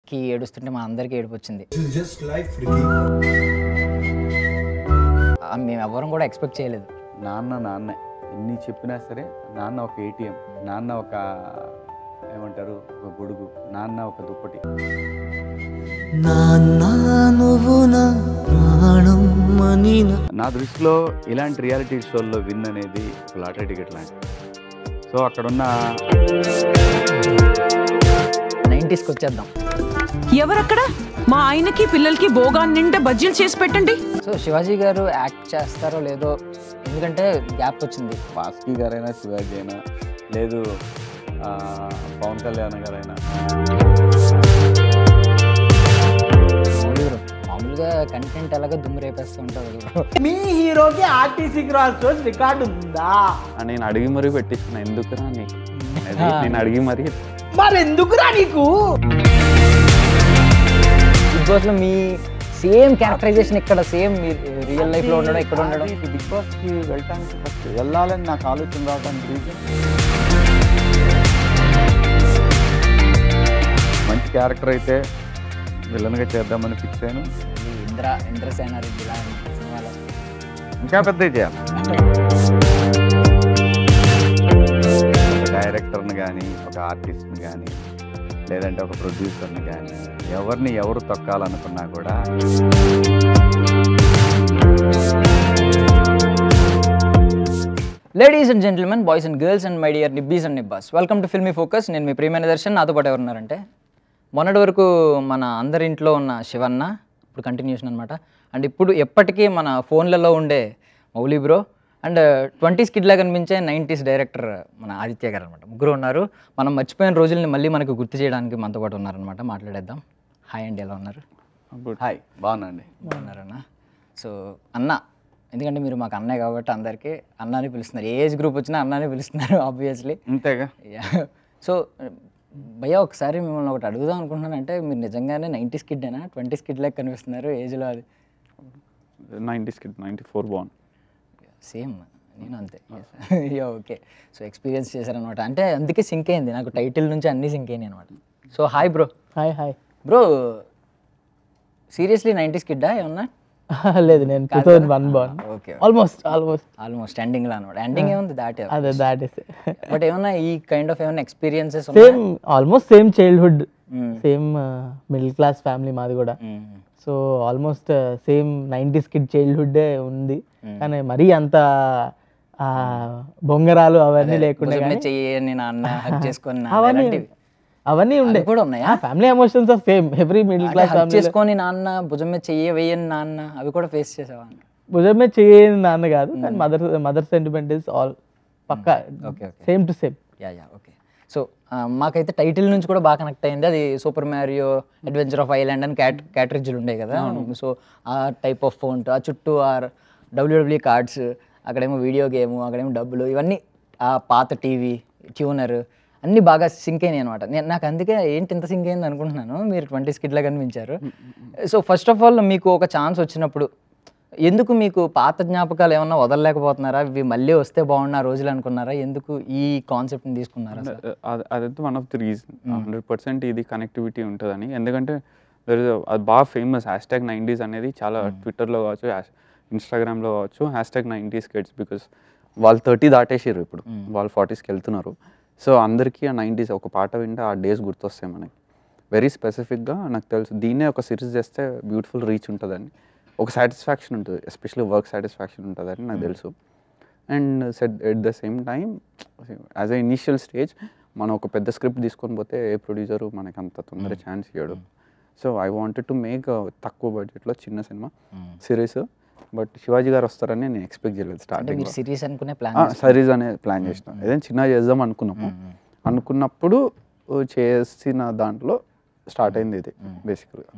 Ricky ఏడుస్తుంటే మా అందరికీ ఏడుపు వచ్చింది This is just life, Ricky. ఆ, మేము ఎవరం కూడా ఎక్స్పెక్ట్ చేయలేదు నాన్న నాన్నే ఎన్ని చెప్పినా సరే నాన్న ఒక ఏటీఎం నాన్న ఒక ఏమంటారు ఒక గొడుగు నాన్న ఒక దుప్పటి నాన్న నువ్వు నా ప్రాణం అని నా- నా దృష్టిలో ఇలాంటి రియాలిటీ షోల్లో విన్ అనేది ఒక లాటరీ టికెట్ లాంటిది సో అక్కడున్న నైంటీస్కి వచ్చేద్దాం ఎవరక్కడ మా ఆయనకి పిల్లలకి బోగా నిండా బజ్జీలు చేసి పెట్టండి సో శివాజీ గారు యాక్ట్ చేస్తారో లేదో ఎందుకంటే గ్యాప్ వచ్చింది బాస్కి గారైనా శివాజీ అయినా లేదు ఆ, పవన్ కళ్యాణ్ గారైనా మామూలుగా మామూలుగా కంటెంట్ ఎలాగో దుమ్ము రేపేస్తూ ఉంటారు కదా. మీ హీరోకి ఆర్టీసీ క్రాస్ రోడ్ రికార్డు ఉందా ఆ, నేను అడిగి మరీ పెట్టించిన ఎందుకురా నీకు అది నేను అడిగి మరీ మరి ఎందుకురా నీకు బిగ్ బాస్లో మీ సేమ్ క్యారెక్టరైజేషన్ ఇక్కడ సేమ్ మీ రియల్ లైఫ్లో ఉండడం ఇక్కడ ఉండడం అది బిగ్ బాస్కి వెళ్ళటానికి ఫస్ట్ వెళ్ళాలని నాకు ఆలోచన రావడానికి రీజన్ మంచి క్యారెక్టర్ అయితే విలన్గా చేద్దామని ఫిక్స్ అయ్యాను ఈ ఇంద్ర ఇంద్రసేన రెడ్డి లాంటి సినిమాలో ఇంకా పెద్ద చేయాలి ఒక డైరెక్టర్ని కానీ ఒక ఆర్టిస్ట్ని కానీ లేదంటే ఒక ప్రొడ్యూసర్ని కానీ ఎవరిని ఎవరు తొక్కాలనుకున్నా కూడా ladies and gentlemen boys and girls and my dear నిబ్బీస్ అండ్ నిబ్బాస్ వెల్కమ్ టు ఫిల్మీ ఫోకస్ నేను మీ ప్రియమైన దర్శన్ నాతో పాటు ఎవరున్నారంటే మొన్నటి వరకు మన అందరి ఇంట్లో ఉన్న శివన్న ఇప్పుడు కంటిన్యూషన్ అనమాట అండ్ ఇప్పుడు ఎప్పటికీ మన ఫోన్లలో ఉండే మౌలి బ్రో అండ్ ట్వంటీస్ కిడ్లా కనిపించే నైంటీస్ డైరెక్టర్ మన ఆదిత్య గారు అనమాట ముగ్గురు ఉన్నారు మనం మర్చిపోయిన రోజుల్ని మళ్ళీ మనకు గుర్తు చేయడానికి మనతో పాటు ఉన్నారనమాట మాట్లాడేద్దాం హాయ్ అండి ఎలా ఉన్నారు హాయ్ బాగున్నాండి బాగున్నారన్న సో అన్న ఎందుకంటే మీరు మాకు అన్నయ్య కాబట్టి అందరికీ అన్నాని పిలుస్తున్నారు ఏ ఏజ్ గ్రూప్ వచ్చినా అన్నాని పిలుస్తున్నారు ఆబ్వియస్లీ అంతేగా సో భయ్య ఒకసారి మిమ్మల్ని ఒకటి అడుగుదాం అనుకుంటున్నాను అంటే మీరు నిజంగానే నైంటీస్ కిడ్డేనా ట్వంటీస్ కిడ్ లెక్క కనిపిస్తున్నారు ఏజ్లో అది నైంటీస్ కిడ్ నైంటీ ఫోర్ బాగుంది సేమ్ నేను అంతే యా ఓకే సో ఎక్స్పీరియన్స్ చేశారనమాట అంటే అందుకే సింక్ అయింది నాకు టైటిల్ నుంచి అన్నీ సింక్ అయినాయి అనమాట so hi bro hi hi bro seriously nineties కిడ్డా ఏమన్నా లేదు నేను two thousand one born okay almost almost almost ఎండింగ్లో అనమాట ఎండింగ్ ఏముంది దాటే అదే దాట్ ఇస్ బట్ ఏమన్నా ఈ కైండ్ ఆఫ్ ఏమైనా experiences same almost same childhood same middle class family మాది కూడా so almost same nineties kid childhood ఉంది కానీ మరీ అంత ఆ, బొంగరాలు అవన్నీ లేకుండా కానీ చెయ్యని నాన్న హక్ చేసుకొని నాన్న అవన్నీ ఇలాంటివి. అవన్నీ ఉండే అవి కూడా ఉన్నాయా family emotions are same every middle అంటే క్లాస్ hug ఫ్యామిలీ చేసుకొని నాన్న భుజం మీద చెయ్యి వేయని నాన్న అవి కూడా ఫేస్ చేసావా భుజం మీద చేయని నాన్న కాదు కానీ mother mother sentiment is all పక్కా okay okay same to same yeah yeah okay so మాకైతే టైటిల్ నుంచి కూడా బాగా కనెక్ట్ అయింది అది super Mario adventure of island అని క్యాట్ క్యాటరేజ్లు ఉండేవి కదా so uh type of phone uh చుట్టూ ఆర్ డబ్ల్యూడబ్ల్యూ కార్డ్స్ అక్కడేమో వీడియో గేమ్ అక్కడేమో డబ్బులు ఇవన్నీ ఆ పాత టీవీ ట్యూనర్ అన్నీ బాగా సింక్ అయినాయి అనమాట నేను నాకు అందుకే ఏంటి ఇంత సింక్ అయింది అనుకుంటున్నాను మీరు ట్వంటీ స్కిడ్లా కనిపించారు సో ఫస్ట్ ఆఫ్ ఆల్ మీకు ఒక ఛాన్స్ వచ్చినప్పుడు ఎందుకు మీకు పాత జ్ఞాపకాలు ఏమన్నా వదలలేకపోతున్నారా ఇవి మళ్ళీ వస్తే బాగున్న రోజులు అనుకున్నారా ఎందుకు ఈ కాన్సెప్ట్ని తీసుకున్నారా అసలు? అది అదైతే one of the reason hundred percent ఇది కనెక్టివిటీ ఉంటుందని ఎందుకంటే దర్ ఇస్ అది బాగా ఫేమస్ హ్యాష్ ట్యాగ్ నైంటీస్ అనేది చాలా ట్విట్టర్లో కావచ్చు ఇన్స్టాగ్రామ్లో కావచ్చు hash tag nineties kids because వాళ్ళు థర్టీ దాటేసారు ఇప్పుడు వాళ్ళు ఫార్టీస్కి వెళ్తున్నారు సో అందరికీ ఆ నైంటీస్ ఒక పాట వింటే ఆ డేస్ గుర్తొస్తాయి మనకి వెరీ స్పెసిఫిక్గా నాకు తెలుసు దీన్నే ఒక సిరీస్ చేస్తే బ్యూటిఫుల్ రీచ్ ఉంటుందని ఒక సాటిస్ఫాక్షన్ ఉంటుంది ఎస్పెషల్లీ వర్క్ సాటిస్ఫాక్షన్ ఉంటుందని నాకు తెలుసు and set at the same time as a initial stage మనం ఒక పెద్ద స్క్రిప్ట్ తీసుకొని పోతే ఏ ప్రొడ్యూసరు మనకి అంత తొందర ఛాన్స్ ఇవ్వడు so I wanted to make తక్కువ బడ్జెట్లో చిన్న సినిమా సిరీస్ బట్ శివాజీ గారు వస్తారని నేను ఎక్స్పెక్ట్ చేయలేదు అంటే స్టార్టింగ్ మీరు సిరీస్ అనుకునే ప్లాన్ సిరీస్ అనే ప్లాన్ చేసినాం ఏదైనా చిన్న చేద్దాం అనుకున్నాము అనుకున్నప్పుడు చేసిన దాంట్లో స్టార్ట్ అయింది ఇది బేసికల్గా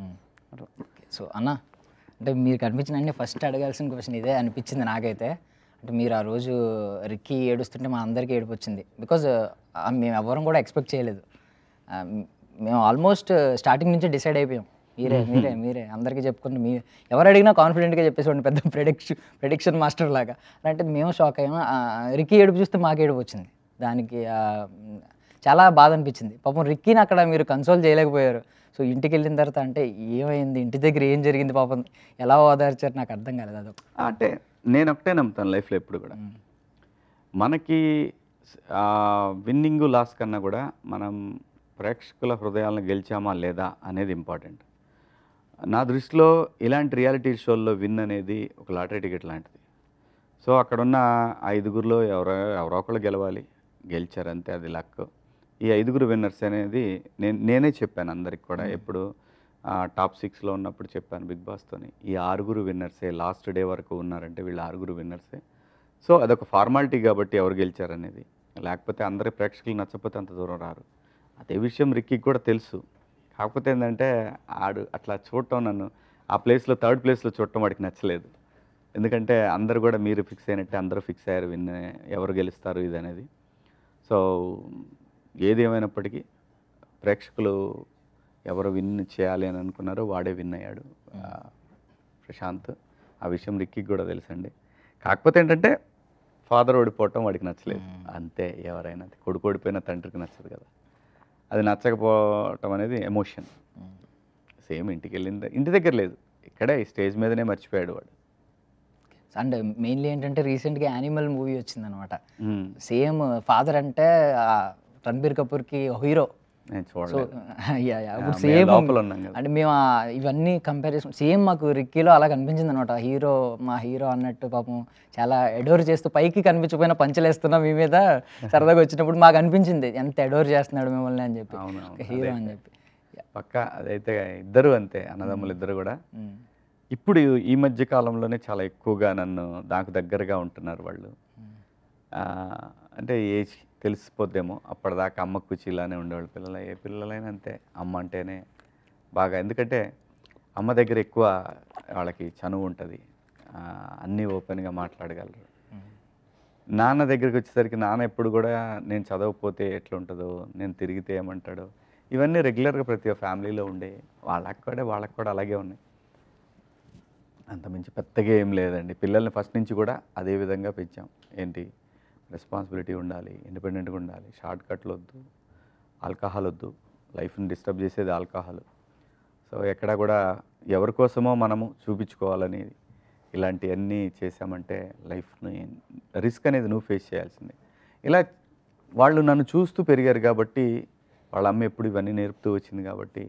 సో అన్న అంటే మీరు కనిపించిన అన్ని ఫస్ట్ అడగాల్సిన క్వశ్చన్ ఇదే అనిపించింది నాకైతే అంటే మీరు ఆ రోజు రిక్కీ ఏడుస్తుంటే మా అందరికీ ఏడుపు వచ్చింది బికాజ్ మేము ఎవరం కూడా ఎక్స్పెక్ట్ చేయలేదు ఆ, మేము ఆల్మోస్ట్ స్టార్టింగ్ నుంచి డిసైడ్ అయిపోయాం మీరే మీరే మీరే అందరికీ చెప్పుకుంటే మీ ఎవరు అడిగినా కాన్ఫిడెంట్గా చెప్పేసి పెద్ద ప్రెడిక్షన్ ప్రెడిక్షన్ మాస్టర్ లాగా అంటే మేము షాక్ అయ్యాము ఆ, రిక్కీ ఏడుపు చూస్తే మాకు ఏడుపు వచ్చింది దానికి ఆ, చాలా బాధ అనిపించింది పాపం రిక్కీని అక్కడ మీరు కన్సోల్ చేయలేకపోయారు సో ఇంటికి వెళ్ళిన తర్వాత అంటే ఏమైంది ఇంటి దగ్గర ఏం జరిగింది పాపం ఎలా ఓదార్చారు నాకు అర్థం కాలేదు అదొక అంటే నేను ఒకటే నమ్ముతాను లైఫ్లో ఎప్పుడు కూడా మనకి విన్నింగ్ లాస్ కన్నా కూడా మనం ప్రేక్షకుల హృదయాలను గెలిచామా లేదా అనేది ఇంపార్టెంట్ నా దృష్టిలో ఇలాంటి రియాలిటీ షోల్లో విన్ అనేది ఒక లాటరీ టికెట్ లాంటిది సో అక్కడున్న ఐదుగురిలో ఎవరో ఎవరో ఒకళ్ళు గెలవాలి గెలిచారు అంతే అది లక్ ఈ ఐదుగురు విన్నర్స్ అనేది నేను నేనే చెప్పాను అందరికి కూడా ఎప్పుడు టాప్ సిక్స్లో ఉన్నప్పుడు చెప్పాను బిగ్ బాస్తోని ఈ ఆరుగురు విన్నర్సే లాస్ట్ డే వరకు ఉన్నారంటే వీళ్ళు ఆరుగురు విన్నర్సే సో అదొక ఫార్మాలిటీ కాబట్టి ఎవరు గెలిచారనేది లేకపోతే అందరి ప్రేక్షకులు నచ్చకపోతే అంత దూరం రారు అదే విషయం రిక్కీకి కూడా తెలుసు కాకపోతే ఏంటంటే ఆడు అట్లా చూడటం నన్ను ఆ ప్లేస్లో థర్డ్ ప్లేస్లో చూడటం వాడికి నచ్చలేదు ఎందుకంటే అందరు కూడా మీరు ఫిక్స్ అయినట్టే అందరూ ఫిక్స్ అయ్యారు విన్ ఎవరు గెలుస్తారు ఇది అనేది సో ఏది ఏమైనప్పటికీ ప్రేక్షకులు ఎవరు విన్ చేయాలి అని అనుకున్నారో వాడే విన్ అయ్యాడు ఆ, ప్రశాంత్ ఆ విషయం రిక్కీకి కూడా తెలుసండి కాకపోతే ఏంటంటే ఫాదర్ ఓడిపోవటం వాడికి నచ్చలేదు అంతే ఎవరైనా కొడుకు ఓడిపోయిన తండ్రికి నచ్చదు కదా అది నచ్చకపోవటం అనేది ఎమోషన్ సేమ్ ఇంటికి వెళ్ళింది ఇంటి దగ్గర లేదు ఇక్కడే ఈ స్టేజ్ మీదనే మర్చిపోయాడు వాడు అండ్ మెయిన్లీ ఏంటంటే రీసెంట్గా యానిమల్ మూవీ వచ్చిందనమాట మ్మ్. సేమ్ ఫాదర్ అంటే ఆ రణబీర్ కపూర్కి హీరో నేను సో చూడలేదు యా యా ఆ, ఇప్పుడు మేము సేమ్ లోపల ఉన్నాం కదా. అంటే మేము ఆ ఇవన్నీ కంపేర్ చేసుకుని సేమ్ మాకు రిక్కీలో అలా కనిపించింది అనమాట హీరో మా హీరో అన్నట్టు పాపం చాలా ఎడోర్ చేస్తూ పైకి కనిపించకపోయినా పంచలేస్తున్నా మీ మీద సరదాగా వచ్చినప్పుడు మాకు అనిపించింది ఎంత ఎడోర్ చేస్తున్నాడు మిమ్మల్ని అని చెప్పి అవును, అవును. హీరో అదే. అని చెప్పి పక్క అదైతే ఇద్దరు అంతే అన్నదమ్ములు ఇద్దరు కూడా మ్మ్. ఇప్పుడు ఈ మధ్య కాలంలోనే చాలా ఎక్కువగా నన్ను నాకు దగ్గరగా ఉంటున్నారు వాళ్ళు ఆ, అంటే ఏజ్ తెలిసిపోద్దేమో అప్పటిదాకా అమ్మ కుచి ఇలానే ఉండేవాళ్ళు పిల్లలు ఏ పిల్లలైనా అంతే అమ్మ అంటేనే బాగా ఎందుకంటే అమ్మ దగ్గర ఎక్కువ వాళ్ళకి చనువు ఉంటుంది అన్నీ ఓపెన్గా మాట్లాడగలరు నాన్న దగ్గరికి వచ్చేసరికి నాన్న ఎప్పుడు కూడా నేను చదవకపోతే ఎట్లుంటుందో నేను తిరిగితే ఏమంటాడో ఇవన్నీ రెగ్యులర్గా ప్రతి ఒక్క ఫ్యామిలీలో ఉండే వాళ్ళకి కూడా వాళ్ళకి కూడా అలాగే ఉన్నాయి అంత మించి పెద్దగా ఏం లేదండి పిల్లల్ని ఫస్ట్ నుంచి కూడా అదే విధంగా పెంచాం ఏంటి రెస్పాన్సిబిలిటీ ఉండాలి ఇండిపెండెంట్గా ఉండాలి షార్ట్ కట్లు వద్దు ఆల్కహాల్ వద్దు లైఫ్ని డిస్టర్బ్ చేసేది ఆల్కహాల్ సో ఎక్కడ కూడా ఎవరి కోసమో మనము చూపించుకోవాలని ఇలాంటివన్నీ చేశామంటే లైఫ్ని రిస్క్ అనేది నువ్వు ఫేస్ చేయాల్సిందే ఇలా వాళ్ళు నన్ను చూస్తూ పెరిగారు కాబట్టి వాళ్ళ అమ్మ ఎప్పుడు ఇవన్నీ నేర్పుతూ వచ్చింది కాబట్టి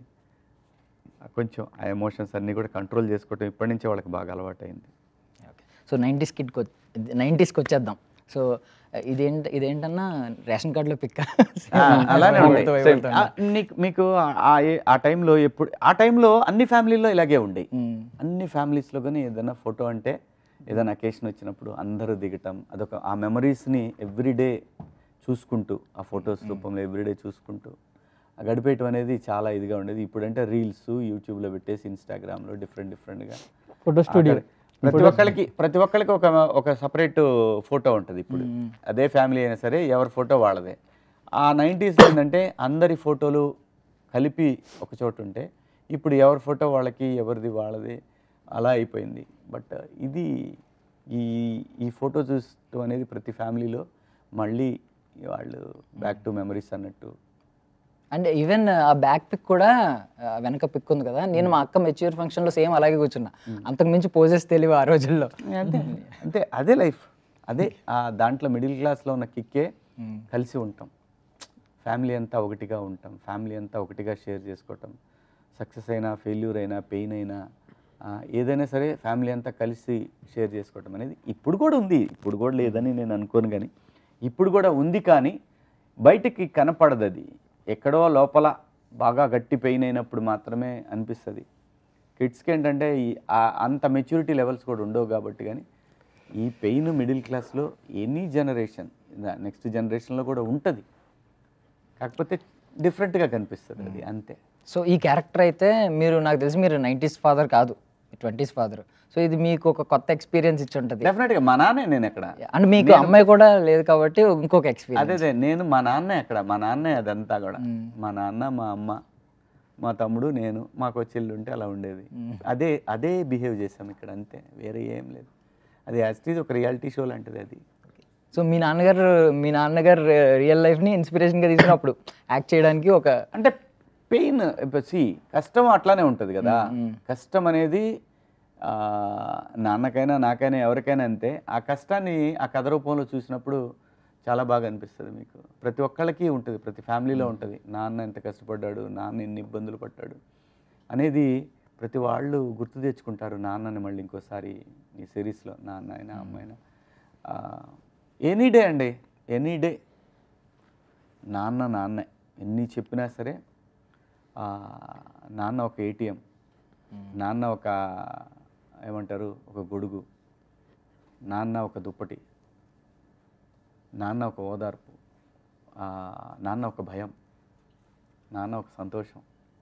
కొంచెం ఆ ఎమోషన్స్ అన్నీ కూడా కంట్రోల్ చేసుకోవటం ఇప్పటి నుంచే వాళ్ళకి బాగా అలవాటైంది ఓకే సో నైంటీస్ కిడ్కి నైంటీస్కి వచ్చేద్దాం సో ఇదేంట ఇదేంటన్నా రేషన్ కార్డులో పిక్క అలానే ఉంటాయి. ఆ, నీకు మీకు ఆ- ఆ ఏ- ఆ టైంలో ఎప్పుడు ఆ టైంలో అన్ని ఫ్యామిలీల్లో ఇలాగే ఉండేవి అన్ని ఫ్యామిలీస్లో కానీ ఏదైనా ఫోటో అంటే ఏదైనా అకేషన్ వచ్చినప్పుడు అందరూ దిగటం అదొక ఆ మెమరీస్ని ఎవ్రీడే చూసుకుంటూ ఆ ఫొటోస్ రూపంలో ఎవ్రీడే చూసుకుంటూ ఆ గడిపేయటం అనేది చాలా ఇదిగా ఉండేది ఇప్పుడంటే రీల్స్ యూట్యూబ్లో పెట్టేసి ఇన్స్టాగ్రామ్లో డిఫరెంట్ డిఫరెంట్గా ఫోటో స్టూడియో ప్రతి ఒక్కరికి ప్రతి ఒక్కరికి ఒక ఒక సపరేట్ ఫోటో ఉంటుంది ఇప్పుడు అదే ఫ్యామిలీ అయినా సరే ఎవరి ఫోటో వాళ్ళదే ఆ నైంటీస్ ఏంటంటే అందరి ఫోటోలు కలిపి ఒక చోట ఉంటే ఇప్పుడు ఎవరి ఫోటో వాళ్ళకి ఎవరిది వాళ్ళది అలా అయిపోయింది బట్ ఇది ఈ ఈ ఫోటో చూస్తూ అనేది ప్రతి ఫ్యామిలీలో మళ్ళీ వాళ్ళు బ్యాక్ టు మెమరీస్ అన్నట్టు and even uh back pick కూడా ఆ, వెనక పిక్ ఉంది కదా నేను మా అక్క మెచ్యూర్ ఫంక్షన్లో సేమ్ అలాగే కూర్చున్నా అంతకు మించి పోజెస్ తెలివి ఆ రోజుల్లో అంతే అంతే అదే లైఫ్ అదే ఆ దాంట్లో మిడిల్ క్లాస్లో ఉన్న కిక్కే కలిసి ఉంటాం ఫ్యామిలీ అంతా ఒకటిగా ఉంటాం ఫ్యామిలీ అంతా ఒకటిగా షేర్ చేసుకోవటం సక్సెస్ అయినా ఫెయిల్యూర్ అయినా పెయిన్ అయినా ఆ, ఏదైనా సరే ఫ్యామిలీ అంతా కలిసి షేర్ చేసుకోవటం అనేది ఇప్పుడు కూడా ఉంది ఇప్పుడు కూడా లేదని నేను అనుకోను కానీ ఇప్పుడు కూడా ఉంది కానీ బయటికి కనపడదు అది ఎక్కడో లోపల బాగా గట్టి పెయిన్ అయినప్పుడు మాత్రమే అనిపిస్తుంది కిడ్స్కి ఏంటంటే ఈ ఆ- అంత మెచ్యూరిటీ లెవెల్స్ కూడా ఉండవు కాబట్టి కానీ ఈ పెయిన్ మిడిల్ క్లాస్లో ఎనీ జనరేషన్ నెక్స్ట్ జనరేషన్లో కూడా ఉంటుంది కాకపోతే డిఫరెంట్గా కనిపిస్తుంది అది అంతే సో ఈ క్యారెక్టర్ అయితే మీరు నాకు తెలిసి మీరు నైంటీస్ ఫాదర్ కాదు ట్వంటీస్ ఫాదర్ సో ఇది మీకు ఒక కొత్త ఎక్స్పీరియన్స్ ఇచ్చి ఉంటుంది డెఫినెట్గా మా నాన్నే నేను ఎక్కడ అండ్ మీకు అమ్మాయి కూడా లేదు కాబట్టి ఇంకొక అదే ఎక్స్పీరియన్స్ అదే నేను మా నాన్నే అక్కడ మా నాన్నే అదంతా కూడా మా నాన్న మా అమ్మ మా తమ్ముడు నేను మాకు ఒక చెల్లి ఉంటే అలా ఉండేది అదే అదే బిహేవ్ చేసాం ఇక్కడ అంతే వేరే ఏం లేదు అది యాజ్ ఒక రియాలిటీ షో లాంటిది అది సో మీ నాన్నగారు మీ నాన్నగారు రియల్ లైఫ్ని ఇన్స్పిరేషన్గా తీసుకున్నప్పుడు యాక్ట్ చేయడానికి ఒక అంటే పెయిన్ సి కష్టం అట్లానే ఉంటుంది కదా కష్టం అనేది ఆ, నాన్నకైనా నాకైనా ఎవరికైనా అంతే ఆ కష్టాన్ని ఆ కథ రూపంలో చూసినప్పుడు చాలా బాగా అనిపిస్తుంది మీకు ప్రతి ఒక్కళ్ళకి ఉంటుంది ప్రతి ఫ్యామిలీలో ఉంటుంది నాన్న ఎంత కష్టపడ్డాడు నాన్న ఎన్ని ఇబ్బందులు పడ్డాడు అనేది ప్రతి వాళ్ళు గుర్తు తెచ్చుకుంటారు నాన్నని మళ్ళీ ఇంకోసారి ఈ సిరీస్లో నాన్న అయినా అమ్మ అయినా ఎనీ డే అండి ఎనీ డే నాన్న నాన్నే ఎన్ని చెప్పినా సరే ఆ, నాన్న ఒక ఏటీఎం నాన్న ఒక ఏమంటారు ఒక గొడుగు నాన్న ఒక దుప్పటి నాన్న ఒక ఓదార్పు ఆ, నాన్న ఒక భయం నాన్న ఒక సంతోషం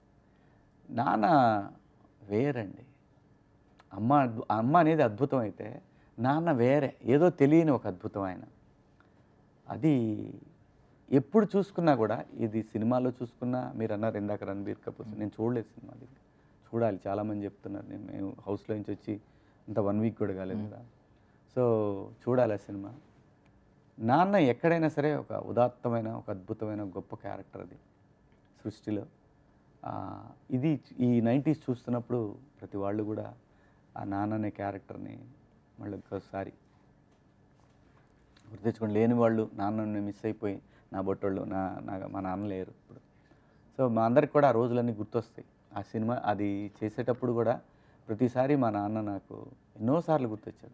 నాన్న వేరండి అమ్మ అద్భు- అమ్మ అనేది అద్భుతం అయితే నాన్న వేరే ఏదో తెలియని ఒక అద్భుతం ఆయన అది ఎప్పుడు చూసుకున్నా కూడా ఇది సినిమాలో చూసుకున్నా మీరు అన్నారు ఇందాక రణబీర్ కపూర్ నేను చూడలేదు సినిమా అది చూడాలి చాలామంది చెప్తున్నారు నేను మేము హౌస్లో నుంచి వచ్చి అంత వన్ వీక్ కూడా కాలేదు కదా సో చూడాలి ఆ సినిమా నాన్న ఎక్కడైనా సరే ఒక ఉదాత్తమైన ఒక అద్భుతమైన గొప్ప క్యారెక్టర్ అది సృష్టిలో ఆ, ఇది ఈ నైంటీస్ చూస్తున్నప్పుడు ప్రతి వాళ్ళు కూడా ఆ నాన్న అనే క్యారెక్టర్ని మళ్ళీ ఇంకోసారి గుర్తు తెచ్చుకోండి లేని వాళ్ళు నాన్నని మిస్ అయిపోయి నా బొట్టోళ్ళు నా నా మా నాన్న లేరు ఇప్పుడు సో మా అందరికి కూడా ఆ రోజులన్నీ గుర్తొస్తాయి ఆ సినిమా అది చేసేటప్పుడు కూడా ప్రతిసారి మా నాన్న నాకు ఎన్నోసార్లు గుర్తొచ్చాడు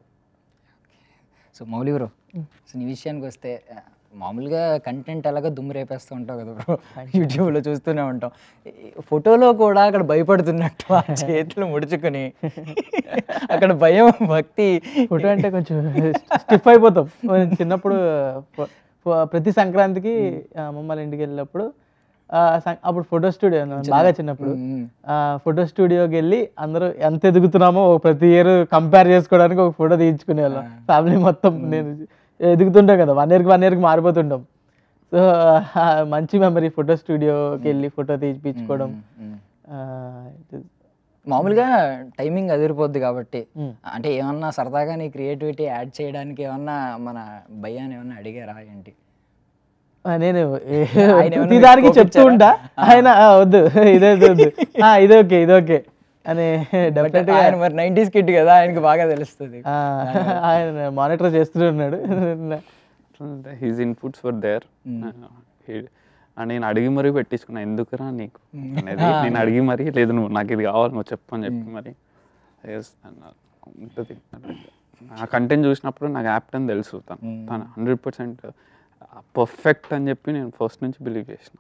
సో మౌలి బ్రో సో నీ విషయానికి వస్తే ఆ, మామూలుగా కంటెంట్ ఎలాగో దుమ్ము రేపేస్తూ ఉంటావు కదా బ్రో యూట్యూబ్లో చూస్తూనే ఉంటాం ఈ ఫోటోలో కూడా అక్కడ భయపడుతున్నట్టు ఆ చేతులు ముడుచుకొని అక్కడ భయం భక్తి ఫోటో అంటే కొంచెం స్టిఫ్ అయిపోతాం మనం చిన్నప్పుడు ఫ- ఫ- ప్రతి సంక్రాంతికి అమ్మమ్మ వాళ్ళ ఇంటికి వెళ్ళినప్పుడు ఆ, సం- అప్పుడు ఫోటో స్టూడియో బాగా చిన్నప్పుడు ఫోటో స్టూడియోకి వెళ్ళి అందరూ ఎంత ఎదుగుతున్నామో ఒక ప్రతి ఇయర్ కంపేర్ చేసుకోవడానికి ఒక ఫోటో తీయించుకునే వాళ్ళం ఫ్యామిలీ మొత్తం నేను ఎదుగుతుంటాం కదా వన్ ఇయర్కి వన్ ఇయర్కి మారిపోతుంటాం సో మంచి మెమరీ ఫోటో స్టూడియోకి వెళ్ళి ఫోటో తీయించుకోవడం ఆ, it is- మామూలుగా టైమింగ్ అదిరిపోద్ది కాబట్టి మ్మ్. అంటే ఏమన్నా సరదాగా నీ క్రియేటివిటీ యాడ్ చేయడానికి ఏమన్నా మన భయాన్ని ఏమన్నా అడిగారా ఏంటి ఆ, నేను ఏ- ఆయన ఏమన్నా ప్రతి మీకు దానికి చెప్తూ కోపించారా? ఉంటా ఆయన "ఆ, వద్దు ఇదే వద్దు ఆ, ఇది ఓకే ఇది ఓకే అని డెఫినెట్ గా ఆయన మరి నైంటీస్ కిట్ కదా ఆయనకి బాగా తెలుస్తుంది ఆ, ఆయన మానిటర్ చేస్తూనే ఉన్నాడు he's inputs for there and నేను అడిగి మరీ పెట్టించుకున్నా ఎందుకురా నీకు అనేది నేను అడిగి మరీ లేదు నువ్వు నాకు ఇది కావాలి నువ్వు చెప్పు అని చెప్పి మరి yes అన్నారు. ఉంటుంది ఆ కంటెంట్ చూసినప్పుడు నాకు యాప్ట్ అని తెలుసు తను తను హండ్రెడ్ పర్సెంట్ పర్ఫెక్ట్ అని చెప్పి నేను ఫస్ట్ నుంచి బిలీవ్ చేసిన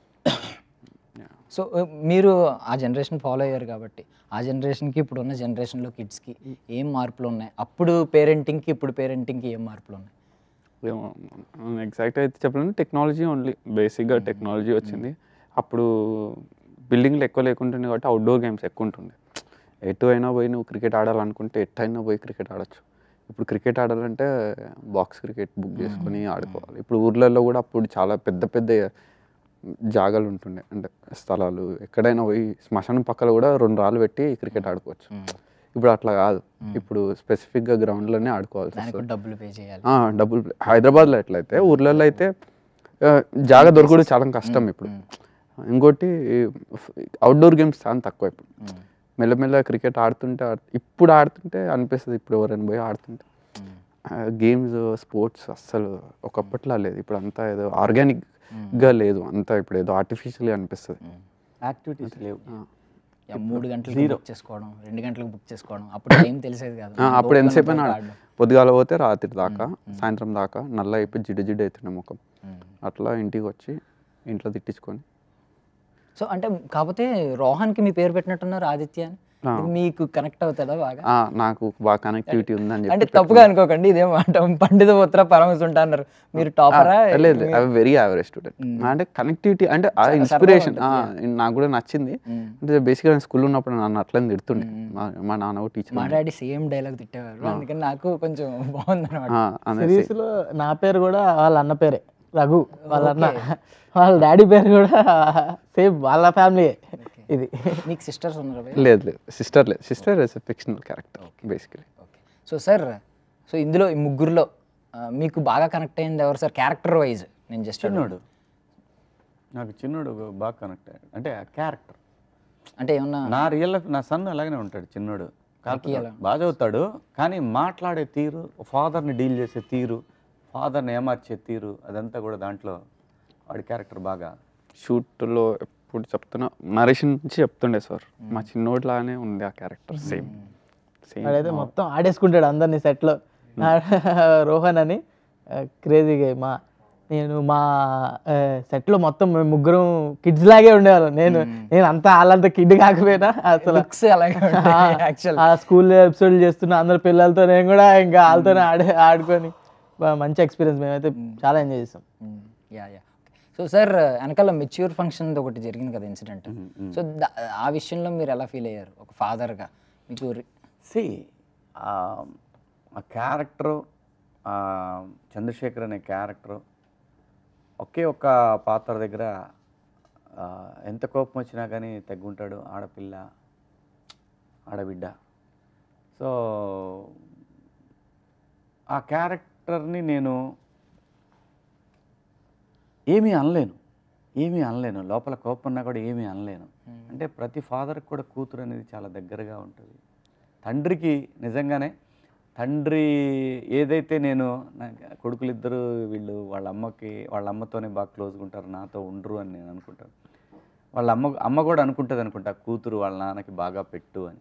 సో మీరు ఆ జనరేషన్ ఫాలో అయ్యారు కాబట్టి ఆ జనరేషన్కి ఇప్పుడు ఉన్న జనరేషన్లో కిడ్స్కి ఏం మార్పులు ఉన్నాయి అప్పుడు పేరెంటింగ్కి ఇప్పుడు పేరెంటింగ్కి ఏం మార్పులు ఉన్నాయి ఎగ్జాక్ట్ అయితే చెప్పాలంటే టెక్నాలజీ ఓన్లీ బేసిక్గా టెక్నాలజీ వచ్చింది అప్పుడు బిల్డింగ్లు ఎక్కువ లేకుంటుండే కాబట్టి అవుట్డోర్ గేమ్స్ ఎక్కువ ఉంటుండే ఎటు అయినా పోయి నువ్వు క్రికెట్ ఆడాలనుకుంటే ఎటు అయినా పోయి క్రికెట్ ఆడొచ్చు ఇప్పుడు క్రికెట్ ఆడాలంటే బాక్స్ క్రికెట్ బుక్ చేసుకొని ఆడుకోవాలి ఇప్పుడు ఊర్లలో కూడా అప్పుడు చాలా పెద్ద పెద్ద జాగాలు ఉంటుండే అంటే స్థలాలు ఎక్కడైనా పోయి శ్మశానం పక్కన కూడా రెండు రాళ్ళు పెట్టి క్రికెట్ ఆడుకోవచ్చు ఇప్పుడు అట్లా కాదు ఇప్పుడు స్పెసిఫిక్గా గ్రౌండ్లోనే ఆడుకోవాల్సి దానికి వస్తుంది కూడా డబ్బులు పే చేయాలి ఆ, డబ్బులు హైదరాబాద్లో ఎట్లయితే ఊర్లలో అయితే ఆ, జాగా దొరకడం చాలా కష్టం ఇప్పుడు ఇంకోటి అవుట్డోర్ గేమ్స్ చాలా తక్కువ ఇప్పుడు మెల్లమెల్ల క్రికెట్ ఆడుతుంటే ఆడు- ఇప్పుడు ఆడుతుంటే అనిపిస్తుంది ఇప్పుడు ఎవరైనా పోయి ఆడుతుంటే గేమ్స్ స్పోర్ట్స్ అస్సలు ఒకప్పట్లా లేదు ఇప్పుడు అంతా ఏదో ఆర్గానిక్గా లేదు అంతా ఇప్పుడు ఏదో ఆర్టిఫిషియల్గా అనిపిస్తుంది యాక్టివిటీస్ లేవు యా, మూడు గంటలకు బుక్ చేసుకోవడం రెండు గంటలకు బుక్ చేసుకోవడం అప్పుడు టైం తెలిసేది కాదు ఆ, అప్పుడు ఎంతసేపు అయినా ఆడడం. పొద్దుగాల పోతే రాత్రి దాకా సాయంత్రం దాకా నల్ల అయిపోయి జిడ్డు జిడ్డు అవుతుండే ముఖం అట్లా ఇంటికి వచ్చి ఇంట్లో తిట్టించుకొని సో అంటే కాకపోతే రోహన్కి మీ పేరు పెట్టినట్టున్నారు ఆదిత్య అని ఆ. ఇది మీకు కనెక్ట్ అవుతుందా బాగా ఆ, నాకు బాగా కనెక్టివిటీ ఉందని అంటే చెప్పి తప్పుగా అనుకోకండి ఇదేం మాట పండిత పుత్ర పరమశుంఠ అన్నారు మీరు టాపరా ఆ, లేదు లేదు అవి వెరీ యావరేజ్ స్టూడెంట్ అంటే కనెక్టివిటీ అంటే ఆ ఇన్స్పిరేషన్ నాకు కూడా నచ్చింది అంటే బేసిక్గా నేను స్కూల్ ఉన్నప్పుడు నన్ను అట్లని తిడుతుండే మా- మా నాన్న టీచర్ మా డాడీ సేమ్ డైలాగ్ తిట్టేవారు అందుకని నాకు కొంచెం బాగుంది అనమాట సిరీస్ లో నా పేరు కూడా వాళ్ళ అన్న పేరే రఘు వాళ్ళ అన్న వాళ్ళ డాడీ పేరు కూడా సేమ్ వాళ్ళ ఫ్యామిలీ ఇది మీకు సిస్టర్స్ ఉన్నారు భయ్యా? లేదు లేదు సిస్టర్ లేదు sister is fictional character basically okay so sir so ఇందులో ఈ ముగ్గురులో ఆ, మీకు బాగా కనెక్ట్ అయింది ఎవరు సార్ క్యారెక్టర్ వైజ్ నేను జస్ట్ చిన్నోడు నాకు చిన్నోడు బాగా కనెక్ట్ అయ్యాడు అంటే ఆ క్యారెక్టర్ అంటే ఏమన్నా నా రియల్ లైఫ్ నా సన్ అలాగనే ఉంటాడు చిన్నోడు కాకపోతే ఎలా? బాగా చదువుతాడు కానీ మాట్లాడే తీరు ఫాదర్ని డీల్ చేసే తీరు ఫాదర్ని ఏమార్చే తీరు అదంతా కూడా దాంట్లో వాడి క్యారెక్టర్ బాగా షూట్లో ఎప్పుడు చెప్తున్నా నరేష్ నుంచి చెప్తుండే సార్ మా చిన్నోట్లానే ఉంది ఆ క్యారెక్టర్ సేమ్ సేమ్ వాడైతే మొత్తం ఆడేసుకుంటాడు అందరినీ సెట్లో రోహన్ అని క్రేజీగా మా నేను మా సెట్లో మొత్తం మేము ముగ్గురం కిడ్స్ లాగే ఉండేవాళ్ళం నేను నేను అంత వాళ్ళంత కిడ్ కాకపోయినా అసలు లుక్స్ అలాగే ఉంటాయి యాక్చువల్ ఆ స్కూల్ ఎపిసోడ్ చేస్తున్న అందరు పిల్లలతో నేను కూడా ఇంకా వాళ్ళతోనే ఆడే ఆడుకొని బా- మంచి ఎక్స్పీరియన్స్ మేమైతే చాలా ఎంజాయ్ చేసాం యా యా సో సార్ వెనకాల మెచ్యూర్ ఫంక్షన్ ఒకటి జరిగింది కదా ఇన్సిడెంట్ సో ఆ విషయంలో మీరు ఎలా ఫీల్ అయ్యారు ఒక ఫాదర్గా మీకు రి- సి ఆ క్యారెక్టరు చంద్రశేఖర్ అనే క్యారెక్టరు ఒకే ఒక్క పాత్ర దగ్గర ఆ, ఎంత కోపం వచ్చినా కానీ తగ్గుంటాడు ఆడపిల్ల ఆడబిడ్డ సో ఆ క్యారెక్టర్ని నేను ఏమీ అనలేను ఏమీ అనలేను లోపల కోపం ఉన్నా కూడా ఏమీ అనలేను అంటే ప్రతి ఫాదర్కి కూడా కూతురు అనేది చాలా దగ్గరగా ఉంటుంది తండ్రికి నిజంగానే తండ్రి ఏదైతే నేను నా కొడుకులు ఇద్దరు వీళ్ళు వాళ్ళ అమ్మకి వాళ్ళ అమ్మతోనే బాగా క్లోజ్గా ఉంటారు నాతో ఉండరు అని నేను అనుకుంటాను వాళ్ళ అమ్మ అమ్మ కూడా అనుకుంటుంది అనుకుంటా కూతురు వాళ్ళ నాన్నకి బాగా పెట్టు అని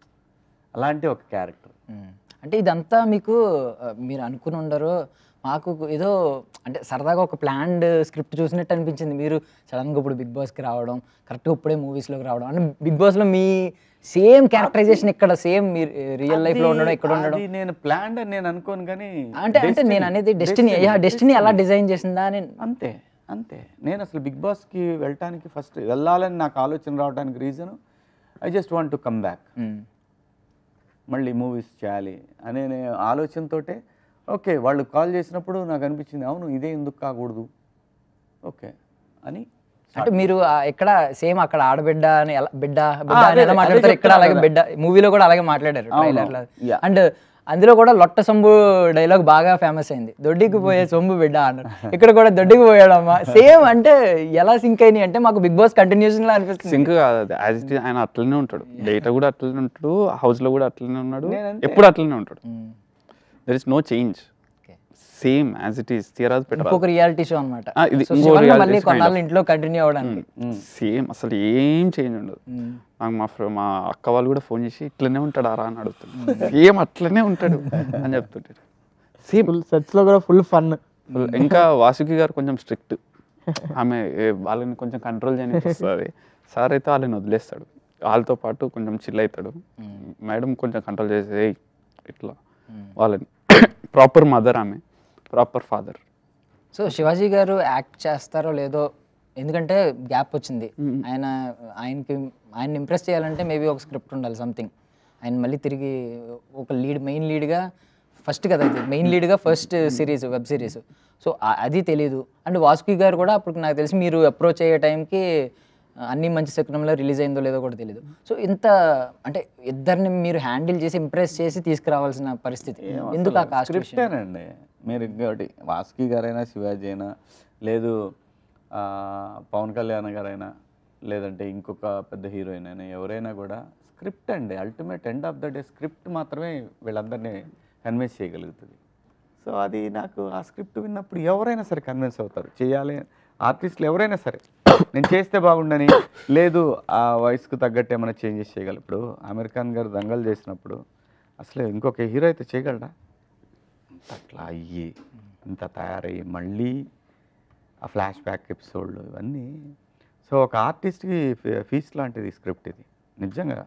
అలాంటి ఒక క్యారెక్టర్ మ్మ్. అంటే ఇదంతా మీకు ఆ, మీరు అనుకుని ఉండరు మాకు ఏదో అంటే సరదాగా ఒక ప్లాన్డ్ స్క్రిప్ట్ చూసినట్టు అనిపించింది మీరు సడన్గా ఇప్పుడు బిగ్ బాస్కి రావడం కరెక్ట్గా ఇప్పుడే మూవీస్లోకి రావడం అంటే బిగ్ బాస్లో మీ సేమ్ క్యారెక్టరైజేషన్ ఇక్కడ సేమ్ మీరు రియల్ లైఫ్లో ఉండడం ఇక్కడ ఉండడం అది నేను ప్లాన్డ్ అని నేను అనుకోను కానీ అంటే అంటే నేను అనేది డెస్టినీ అయ్యా డెస్టినీ ఎలా డిజైన్ చేసిందా అని అంతే అంతే నేను అసలు బిగ్ బాస్కి వెళ్ళటానికి ఫస్ట్ వెళ్ళాలని నాకు ఆలోచన రావడానికి reason I just want to come back hmm. మళ్ళీ మూవీస్ చేయాలి అనే నే- ఆలోచనతోటే ఓకే వాళ్ళు కాల్ చేసినప్పుడు నాకు అనిపించింది అవును ఇదే ఎందుకు కాకూడదు ఓకే అని అంటే మీరు ఆ ఎక్కడ సేమ్ అక్కడ ఆడబిడ్డ అని ఎలా బిడ్డ బిడ్డ అదే, అని ఎలా అదే మాట్లాడతారు ఇక్కడ చెప్తున్నా అలాగే కదా. బిడ్డ మూవీలో కూడా అలాగే మాట్లాడారు అవును, ట్రైలర్లో yeah. అండ్ అందులో కూడా లొట్ట సొంబు డైలాగ్ బాగా ఫేమస్ అయింది దొడ్డికి పోయే సొంబు బిడ్డ అన్నారు ఇక్కడ కూడా దొడ్డికి పోయాడమ్మా సేమ్ అంటే ఎలా సింక్ అయినాయి అంటే మాకు బిగ్ బాస్ కంటిన్యూషన్ లా అనిపిస్తుంది సింక్ కాదు అది యాజ్ ఇట్ ఆయన అట్లనే ఉంటాడు బయట కూడా అట్లనే ఉంటాడు హౌస్ లో కూడా అట్లనే ఉన్నాడు నేనంతే. ఎప్పుడు అట్లనే ఉంటాడు మ్మ్. There is no change Okay. Same as it is తీరాజ్ పెట్టరాదు ఇంకొక రియాలిటీ షో అనమాట ఆ, ఇది ఇంకో మళ్ళీ reality show కొన్నాళ్ళు kind of. ఇంట్లో కంటిన్యూ అవ్వడానికి సేమ్ అసలు ఏం చేంజ్ ఉండదు నాకు మా ఫ్రె మా అక్క వాళ్ళు కూడా ఫోన్ చేసి ఇట్లనే ఉంటాడు ఆరా అని అడుగుతాడు సేమ్ అట్లనే ఉంటాడు అని చెప్తుంటారు సేమ్ ఫుల్ సెట్స్లో కూడా ఫుల్ ఫన్ ఇంకా వాసుకి గారు కొంచెం స్ట్రిక్ట్ ఆమె ఏ, వాళ్ళని కొంచెం కంట్రోల్ చేయడానికి వస్తుంది సార్ అయితే వాళ్ళని వదిలేస్తాడు వాళ్ళతో పాటు కొంచెం చిల్ అవుతాడు మేడం కొంచెం కంట్రోల్ చేసేది "ఏయ్, ఇట్లా వాళ్ళని ప్రాపర్ మదర్ ఆమె proper father so Shivaji garu act చేస్తారో లేదో ఎందుకంటే గ్యాప్ వచ్చింది ఆయన ఆయనకి ఆయన ఇంప్రెస్ చేయాలంటే మేబీ ఒక స్క్రిప్ట్ ఉండాలి సంథింగ్ ఆయన మళ్ళీ తిరిగి ఒక లీడ్ మెయిన్ లీడ్గా ఫస్ట్ కదా ఇది మెయిన్ లీడ్గా first series web series so అది తెలియదు అండ్ వాసుకి గారు కూడా అప్పుడు నాకు తెలిసి మీరు అప్రోచ్ అయ్యే టైంకి అన్ని మంచి శకునంలో రిలీజ్ అయిందో లేదో కూడా తెలియదు సో ఇంత అంటే ఇద్దరిని మీరు హ్యాండిల్ చేసి ఇంప్రెస్ చేసి తీసుకురావాల్సిన పరిస్థితి ఎందుకు ఆ కాస్ట్ స్క్రిప్టేనండి మీరు ఇంకోటి వాసుకి గారైనా శివాజీ అయినా లేదు ఆ, పవన్ కళ్యాణ్ గారైనా లేదంటే ఇంకొక పెద్ద హీరోయిన్ అయినా ఎవరైనా కూడా స్క్రిప్ట్ అండి ultimate end of the day script మాత్రమే వీళ్ళందరినీ కన్విన్స్ చేయగలుగుతుంది సో అది నాకు ఆ స్క్రిప్ట్ విన్నప్పుడు ఎవరైనా సరే కన్విన్స్ అవుతారు చేయాలి ఆర్టిస్టులు ఎవరైనా సరే నేను చేస్తే బాగుండని లేదు ఆ వయసుకు తగ్గట్టు ఏమైనా చేంజెస్ చేయగలరు ఇప్పుడు అమీర్ ఖాన్ గారు దంగల్ చేసినప్పుడు అసలు ఇంకొక హీరో అయితే చేయగలరా ఇంత అట్లా అయ్యి ఇంత తయారయ్యి మళ్ళీ ఆ ఫ్లాష్ బ్యాక్ ఎపిసోడ్లు ఇవన్నీ సో ఒక ఆర్టిస్ట్కి ఫీస్ట్ లాంటిది స్క్రిప్ట్ ఇది నిజంగా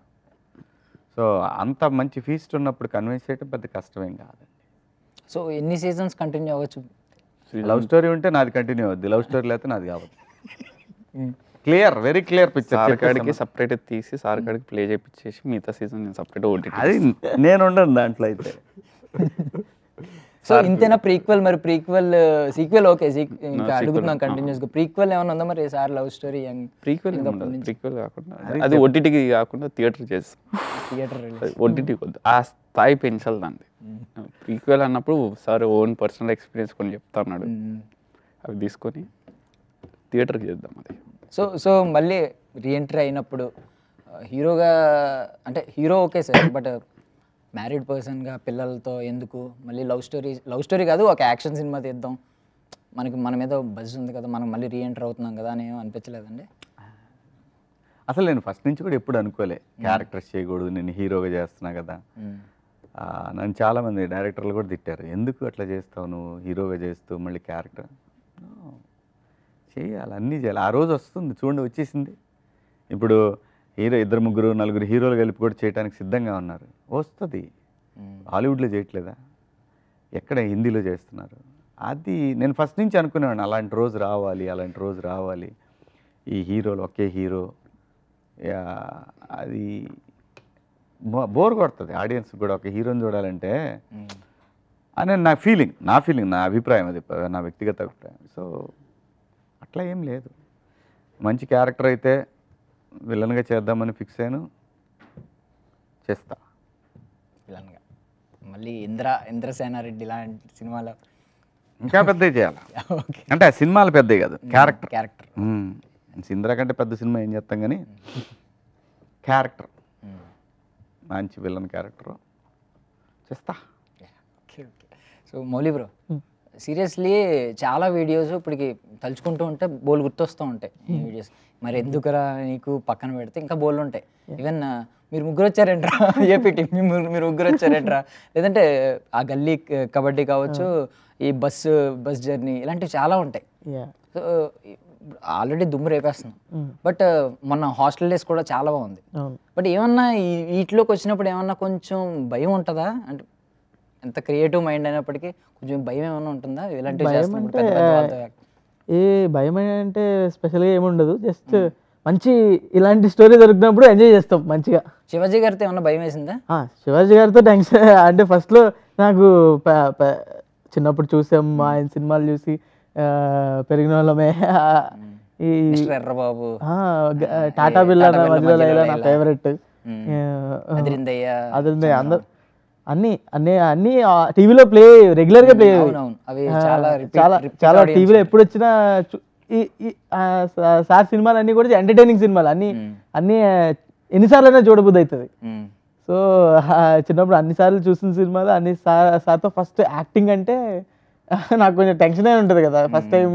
సో అంత మంచి ఫీస్ట్ ఉన్నప్పుడు కన్విన్స్ చేయడం పెద్ద కష్టమేం కాదండి సో ఎన్ని సీజన్స్ కంటిన్యూ అవ్వచ్చు లవ్ స్టోరీ ఉంటే నాది కంటిన్యూ అవుద్ది లవ్ స్టోరీ లేకపోతే నాది కావద్దు క్లియర్ వెరీ క్లియర్ సార్ కాడికి పిక్చర్ సపరేట్ తీసి సార్ కాడికి ప్లే చేయించేసి మిగతా సీజన్ నేను సపరేట్ ఓటీ అది నేను ఉండను దాంట్లో అయితే సో ఇంతేనా ప్రీక్వెల్ మరి ప్రీక్వెల్ సీక్వెల్ ఓకే ఇంకా అడుగుతున్నాం కంటిన్యూస్ గా ప్రీక్వెల్ ఏమైనా ఉందా మరి sir love story young prequel prequel కాకుండా అది ఓటీటీకి కాకుండా థియేటర్ చేస్తాం థియేటర్ ఓటీటీకి వద్దు ఆ స్థాయి పెంచాలి దాన్ని ప్రీక్వెల్ అన్నప్పుడు సార్ ఓన్ పర్సనల్ ఎక్స్పీరియన్స్ కొన్ని చెప్తా ఉన్నాడు అవి తీసుకొని థియేటర్కి చేద్దాం అది సో సో మళ్ళీ రీఎంట్రీ అయినప్పుడు ఆ, హీరోగా అంటే hero okay sir but married పర్సన్గా పిల్లలతో ఎందుకు మళ్ళీ లవ్ స్టోరీ లవ్ స్టోరీ కాదు ఒక యాక్షన్ సినిమా తీద్దాం మనకి మన మీద బజ్ ఉంది కదా మనం మళ్ళీ రీఎంటర్ అవుతున్నాం కదా అని ఏం అనిపించలేదండి అసలు నేను ఫస్ట్ నుంచి కూడా ఎప్పుడు అనుకోలే క్యారెక్టర్స్ చేయకూడదు నేను హీరోగా చేస్తున్నా కదా మ్మ్. ఆ, నన్ను చాలామంది డైరెక్టర్లు కూడా తిట్టారు ఎందుకు అట్లా చేస్తావు నువ్వు హీరోగా చేస్తూ మళ్ళీ క్యారెక్టర్ చేయాలి అన్నీ చేయాలి ఆ రోజు వస్తుంది చూడండి వచ్చేసింది ఇప్పుడు హీరో ఇద్దరు ముగ్గురు నలుగురు హీరోలు కలిపి కూడా చేయడానికి సిద్ధంగా ఉన్నారు వస్తుంది మ్మ్. హాలీవుడ్లో చేయట్లేదా ఎక్కడ హిందీలో చేస్తున్నారు అది నేను ఫస్ట్ నుంచి అనుకునేవాడిని అలాంటి రోజు రావాలి అలాంటి రోజు రావాలి ఈ హీరోలు ఒకే హీరో యా, అది బోర్ కొడుతుంది ఆడియన్స్ కూడా ఒక హీరోని చూడాలంటే మ్మ్. అని నా ఫీలింగ్ నా ఫీలింగ్ నా అభిప్రాయం అది ప- నా వ్యక్తిగత అభిప్రాయం సో అట్లా ఏం లేదు మంచి క్యారెక్టర్ అయితే విలన్గా చేద్దామని ఫిక్స్ అయ్యాను చేస్తా విలన్గా మళ్ళీ ఇంద్ర ఇంద్రసేనారెడ్డి లాంటి సినిమాలో ఇంకా పెద్దవి చేయాలి ఓకే అంటే ఆ సినిమాలు పెద్దవి కాదు క్యారెక్టర్ క్యారెక్టర్ సింద్రా కంటే పెద్ద సినిమా ఏం చేస్తాం కానీ క్యారెక్టర్ మంచి విలన్ క్యారెక్టర్ చేస్తా okay okay so Mouli bro seriously చాలా వీడియోస్ ఇప్పటికి తలుచుకుంటూ ఉంటే బోల్ గుర్తొస్తూ ఉంటాయి ఈ వీడియోస్ మరి ఎందుకురా నీకు పక్కన పెడితే ఇంకా బోల్ ఉంటాయి ఈవెన్ మీరు ముగ్గురు వచ్చారేంట్రా ఏపీ టీం మీరు మీరు ముగ్గురు వచ్చారేంట్రా లేదంటే ఆ గల్లీ క- కబడ్డీ కావచ్చు ఈ బస్సు బస్ జర్నీ ఇలాంటివి చాలా ఉంటాయి యా సో ఆల్రెడీ దుమ్ము రేపేస్తున్నాం బట్ మొన్న హాస్టల్ డేస్ కూడా చాలా బాగుంది అవును బట్ ఏమన్నా ఈ వీటిలోకి వచ్చినప్పుడు ఏమన్నా కొంచెం భయం ఉంటుందా అంటే ఎంత క్రియేటివ్ మైండ్ అయినప్పటికీ కొంచెం భయం ఏమన్నా ఉంటుందా ఇలాంటివి భయం చేస్తున్నప్పుడు అంటే పెద్ద పెద్ద వాళ్ళతో ఏ భయం అంటే స్పెషల్గా ఏముండదు జస్ట్ మంచి ఇలాంటి స్టోరీ దొరికినప్పుడు ఎంజాయ్ చేస్తాం మంచిగా శివాజీ గారితో ఏమన్నా భయం వేసిందా ఆ, శివాజీ గారితో టెన్షన్ అంటే ఫస్ట్లో నాకు ప- ప- చిన్నప్పుడు చూసాం ఆయన సినిమాలు చూసి ఆ, పెరిగిన వాళ్ళమే ఆ, ఈ మిస్టర్ ఎర్రబాబు ఆ, గ- టాటా బిర్లా నా మధ్యలో లైలా నా ఫేవరెట్ అదిరిందయ్య అదే అందరు అన్ని అన్ని అన్ని టీవీలో ప్లే రెగ్యులర్ గా ప్లే అవునవును అవి చాలా repeat- చాలా repeat చాలా audience టీవీలో ఎప్పుడు వచ్చినా చూ- ఈ ఈ ఆ, సా- సార్ సినిమాలు అన్ని కూడా ఎంటర్టైనింగ్ సినిమాలు అన్ని అన్ని ఆ, ఎన్నిసార్లు అయినా చూడబుద్ధి అవుతుంది మ్మ్. సో ఆ, చిన్నప్పుడు అన్నిసార్లు చూసిన సినిమాలు అన్ని సార్ సార్తో ఫస్ట్ యాక్టింగ్ అంటే నాకు కొంచెం టెన్షన్ అయి ఉంటుంది కదా ఫస్ట్ టైం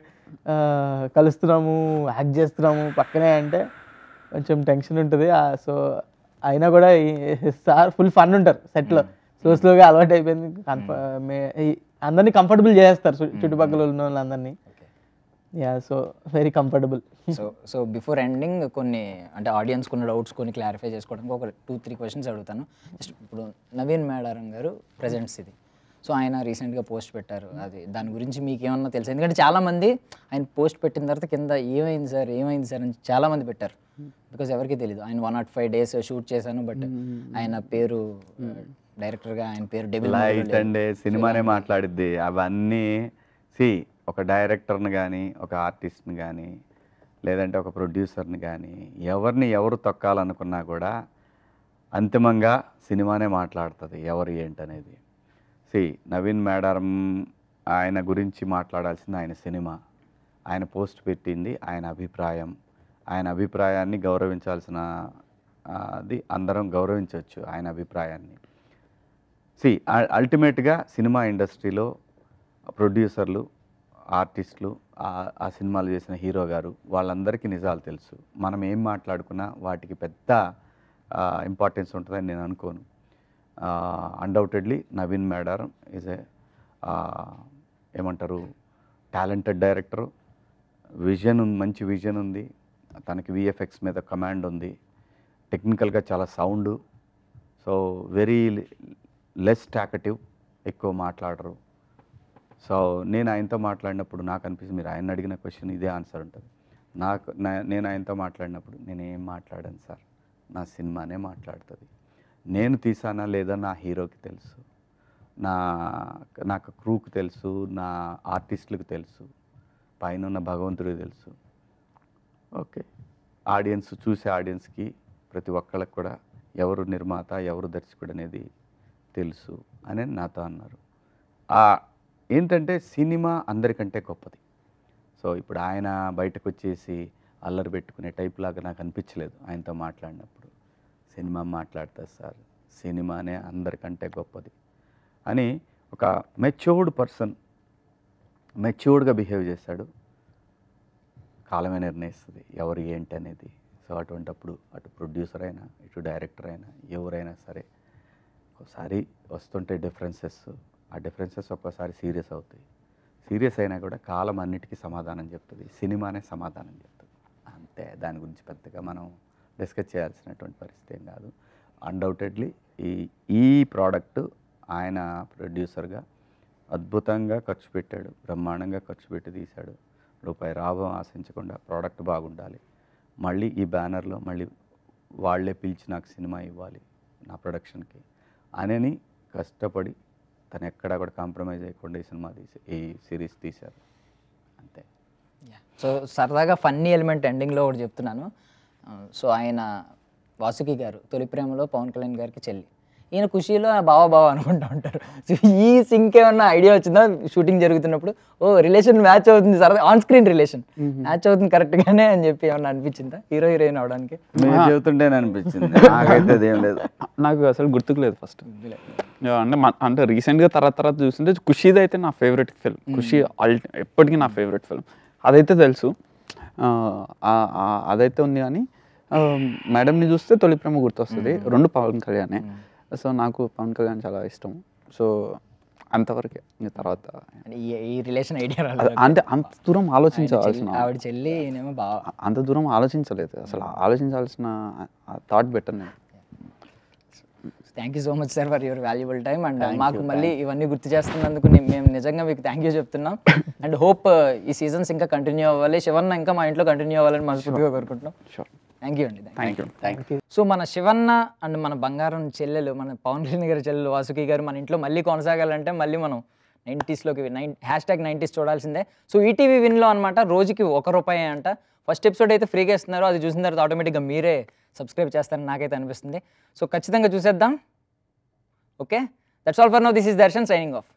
కలుస్తున్నాము యాక్ట్ చేస్తున్నాము పక్కనే అంటే కొంచెం టెన్షన్ ఉంటుంది సో అయినా కూడా ఈ సార్ ఫుల్ ఫన్ ఉంటారు సెట్లో స్లో స్లోగా అలవాటు అయిపోయింది కన్ఫ- మే- ఈ- అందరినీ కంఫర్టబుల్ చేస్తారు చు- చుట్టుపక్కల ఉన్న వాళ్ళందరినీ yeah so very comfortable so so before ending కొన్ని అంటే ఆడియన్స్ కొన్ని డౌట్స్ కొన్ని క్లారిఫై చేసుకోవడానికి ఒక టూ త్రీ క్వశ్చన్స్ అడుగుతాను జస్ట్ ఇప్పుడు నవీన్ మేడారం గారు ప్రజెంట్స్ ఇది సో ఆయన రీసెంట్గా పోస్ట్ పెట్టారు అది దాని గురించి మీకు ఏమన్నా తెలుసు ఎందుకంటే చాలామంది ఆయన పోస్ట్ పెట్టిన తర్వాత కింద ఏమైంది సార్ ఏమైంది సార్ అని చాలామంది పెట్టారు బికాజ్ ఎవరికి తెలియదు ఆయన one not five days shoot చేశాను బట్ ఆయన పేరు డైరెక్టర్గా ఆయన పేరు డెబిల్ లైట్ అండ్ సినిమానే మాట్లాడిద్ది అవన్నీ సి ఒక డైరెక్టర్ని కానీ ఒక ఆర్టిస్ట్ని కానీ లేదంటే ఒక ప్రొడ్యూసర్ని కానీ ఎవరిని ఎవరు తొక్కాలనుకున్నా కూడా అంతిమంగా సినిమానే మాట్లాడుతుంది ఎవరు ఏంటనేది సి నవీన్ మేడారం ఆయన గురించి మాట్లాడాల్సింది ఆయన సినిమా ఆయన పోస్ట్ పెట్టింది ఆయన అభిప్రాయం ఆయన అభిప్రాయాన్ని గౌరవించాల్సిన ఆ, అది అందరం గౌరవించవచ్చు ఆయన అభిప్రాయాన్ని సి అల్టిమేట్గా సినిమా ఇండస్ట్రీలో ప్రొడ్యూసర్లు ఆర్టిస్టులు ఆ- ఆ సినిమాలు చేసిన హీరో గారు వాళ్ళందరికీ నిజాలు తెలుసు మనం ఏం మాట్లాడుకున్నా వాటికి పెద్ద ఇంపార్టెన్స్ ఉంటుందని నేను అనుకోను undoubtedly Naveen Medaram is a ఏమంటారు టాలెంటెడ్ డైరెక్టరు విజన్ ఉంది మంచి విజన్ ఉంది తనకి విఎఫ్ఎక్స్ మీద కమాండ్ ఉంది టెక్నికల్గా చాలా sound so very less talkative ఎక్కువ మాట్లాడరు సో నేను ఆయనతో మాట్లాడినప్పుడు నాకు అనిపిస్తుంది మీరు ఆయన అడిగిన క్వశ్చన్ ఇదే ఆన్సర్ ఉంటుంది నాకు నా- నేను ఆయనతో మాట్లాడినప్పుడు నేను ఏం మాట్లాడాను సార్ నా సినిమానే మాట్లాడుతుంది నేను తీసానా లేదా నా హీరోకి తెలుసు నా నాకు క్రూకి తెలుసు నా ఆర్టిస్టులకు తెలుసు పైన ఉన్న భగవంతుడికి తెలుసు ఓకే ఆడియన్స్ చూసే ఆడియన్స్కి ప్రతి ఒక్కళ్ళకి కూడా ఎవరు నిర్మాత ఎవరు దర్శకుడు అనేది తెలుసు అని నాతో అన్నారు ఆ ఏంటంటే సినిమా అందరికంటే గొప్పది సో సో ఇప్పుడు ఆయన బయటకు వచ్చేసి అల్లరి పెట్టుకునే టైప్ లాగా నాకు అనిపించలేదు ఆయనతో మాట్లాడినప్పుడు సినిమా మాట్లాడతారు సార్ సినిమానే అందరికంటే గొప్పది అని ఒక మెచ్యూర్డ్ పర్సన్ మెచ్యూర్డ్గా బిహేవ్ చేశాడు కాలమే నిర్ణయిస్తుంది ఎవరు ఏంటి అనేది సో అటువంటప్పుడు అటు ప్రొడ్యూసర్ అయినా ఇటు డైరెక్టర్ అయినా ఎవరైనా సరే ఒకసారి వస్తుంటే డిఫరెన్సెస్ ఆ డిఫరెన్సెస్ ఒక్కోసారి సీరియస్ అవుతాయి సీరియస్ అయినా కూడా కాలం అన్నిటికీ సమాధానం చెప్తుంది సినిమానే సమాధానం చెప్తుంది అంతే దాని గురించి పెద్దగా మనం డిస్కస్ చేయాల్సినటువంటి పరిస్థితి ఏం కాదు అన్డౌటెడ్లీ ఈ ఈ ప్రోడక్ట్ ఆయన ప్రొడ్యూసర్గా అద్భుతంగా ఖర్చు పెట్టాడు బ్రహ్మాండంగా ఖర్చు పెట్టి తీశాడు రూపాయి లాభం ఆశించకుండా ప్రోడక్ట్ బాగుండాలి మళ్ళీ ఈ బ్యానర్లో మళ్ళీ వాళ్ళే పిలిచి నాకు సినిమా ఇవ్వాలి నా ప్రొడక్షన్కి అనని కష్టపడి తను ఎక్కడా కూడా కాంప్రమైజ్ అయ్యకుండా ఈ సినిమా తీసి ఈ సిరీస్ తీశారు అంతే సో సరదాగా ఫన్నీ ఎలిమెంట్ ఎండింగ్లో ఒకటి చెప్తున్నాను సో ఆయన వాసుకి గారు తొలి ప్రేమలో పవన్ కళ్యాణ్ గారికి చెల్లి ఈయన ఖుషీలో బావా బావా అనుకుంటూ ఉంటారు సో ఈ సింక్ ఏమన్నా ఐడియా వచ్చిందా షూటింగ్ జరుగుతున్నప్పుడు ఓ రిలేషన్ మ్యాచ్ అవుతుంది సరదా ఆన్ స్క్రీన్ రిలేషన్ మ్యాచ్ అవుతుంది కరెక్ట్గానే అని చెప్పి ఏమన్నా అనిపించిందా హీరో హీరోయిన్ అవడానికి మీరు చెబుతుంటేనే అనిపించింది నాకైతే అదేం లేదు నాకు అసలు గుర్తుకు లేదు ఫస్ట్ అంటే మన- అంటే రీసెంట్గా తర్వాత తర్వాత చూస్తుంటే ఖుషీది అయితే నా ఫేవరెట్ ఫిల్మ్ ఖుషి అల్టి ఎప్పటికీ నా ఫేవరెట్ ఫిల్మ్ అదైతే తెలుసు ఆ, ఆ- ఆ- అదైతే ఉంది కానీ ఆ, మేడంని చూస్తే తొలి ప్రేమ గుర్తొస్తుంది రెండు పవన్ కళ్యాణే సో నాకు పవన్ కళ్యాణ్ చాలా ఇష్టం సో అంతవరకే ఇంకా తర్వాత అంటే ఈ- ఈ రిలేషన్ ఐడియా అది- రాలేదు అంటే అంత దూరం ఆలోచించాల్సిన ఆవిడ చెల్లి ఈయనేమో బావ అంత దూరం ఆలోచించలేదు అసలు ఆలోచించాల్సిన థాట్ బెటర్ నేను thank you so much sir for your valuable time and మాకు మళ్ళీ ఇవన్నీ గుర్తు చేస్తున్నందుకు ని- మేము నిజంగా మీకు థ్యాంక్ యూ చెప్తున్నాం అండ్ హోప్ ఈ సీజన్స్ ఇంకా కంటిన్యూ అవ్వాలి శివన్న ఇంకా మా ఇంట్లో కంటిన్యూ అవ్వాలని మనస్ఫూర్తిగా కోరుకుంటున్నాం షూర్ థ్యాంక్ యూ అండి thank you thank you so మన శివన్న అండ్ మన బంగారం చెల్లెలు మన పవన్ కళ్యాణ్ గారి చెల్లెలు వాసుకి గారు మన ఇంట్లో మళ్ళీ కొనసాగాలంటే మళ్ళీ మనం నైంటీస్లోకి నైన్ హ్యాష్ ట్యాగ్ నైంటీస్ చూడాల్సిందే సో ఈటీవీ విన్లో అనమాట రోజుకి ఒక రూపాయి అంట ఫస్ట్ ఎపిసోడ్ అయితే ఫ్రీగా ఇస్తున్నారు అది చూసిన తర్వాత ఆటోమేటిక్గా మీరే సబ్స్క్రైబ్ చేస్తారని నాకైతే అనిపిస్తుంది సో ఖచ్చితంగా చూసేద్దాం okay that's all for no this is Darshan signing of